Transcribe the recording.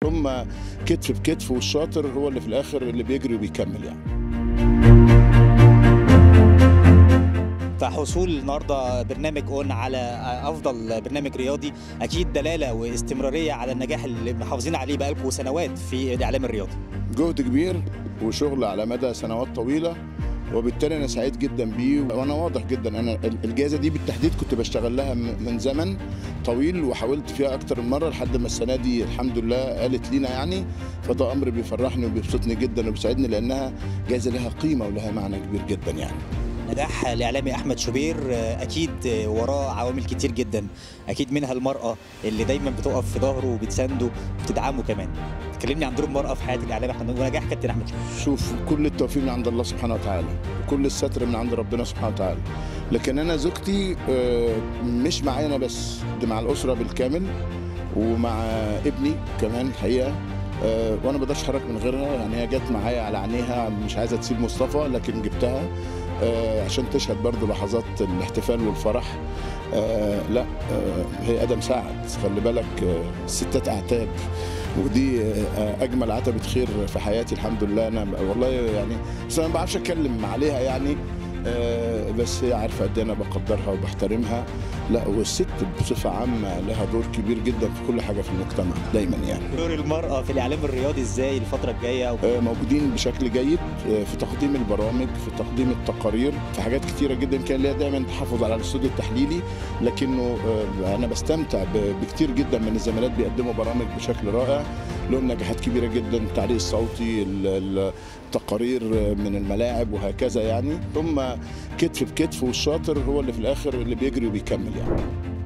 هم كتف بكتف والشاطر هو اللي في الاخر اللي بيجري وبيكمل يعني فحصول النهارده برنامج اون على افضل برنامج رياضي اكيد دلاله واستمراريه على النجاح اللي محافظين عليه بقالكم سنوات في الاعلام الرياضي جهد كبير وشغل على مدى سنوات طويله وبالتالي انا سعيد جدا بيه وانا واضح جدا انا الجائزه دي بالتحديد كنت بشتغل لها من زمن طويل وحاولت فيها اكتر من مره لحد ما السنه دي الحمد لله قالت لينا يعني فده امر بيفرحني وبيبسطني جدا وبيسعدني لانها جائزه لها قيمه ولها معنى كبير جدا يعني نجاح الاعلامي احمد شوبير اكيد وراه عوامل كتير جدا اكيد منها المراه اللي دايما بتقف في ظهره وبتسانده وبتدعمه كمان كلمني عن دور المراه في حياه الاعلامي احمد ونجاح كابتن احمد شوبير شوف كل التوفيق من عند الله سبحانه وتعالى وكل الستر من عند ربنا سبحانه وتعالى لكن انا زوجتي مش معايا انا بس دي مع الاسره بالكامل ومع ابني كمان الحقيقه أه وانا ما بقدرش اتحرك من غيرها يعني هي جت معايا على عينيها مش عايزه تسيب مصطفى لكن جبتها أه عشان تشهد برضو لحظات الاحتفال والفرح أه لا أه هي ادم سعد خلي بالك أه الستات اعتاب ودي أه اجمل عتبه خير في حياتي الحمد لله انا والله يعني بس انا ما بعرفش اتكلم عليها يعني أه بس هي عارفه قد انا بقدرها وبحترمها لا والست بصفه عامه لها دور كبير جدا في كل حاجه في المجتمع دايما يعني دور المراه في الاعلام الرياضي ازاي الفتره الجايه أه موجودين بشكل جيد في تقديم البرامج في تقديم التقارير في حاجات كتيره جدا كان ليها دايما تحفظ على الاستوديو التحليلي لكنه أه انا بستمتع بكتير جدا من الزميلات بيقدموا برامج بشكل رائع لهم نجاحات كبيره جدا التعليق الصوتي التقارير من الملاعب وهكذا يعني هم كتف بكتف والشاطر هو اللي في الاخر اللي بيجري وبيكمل يعني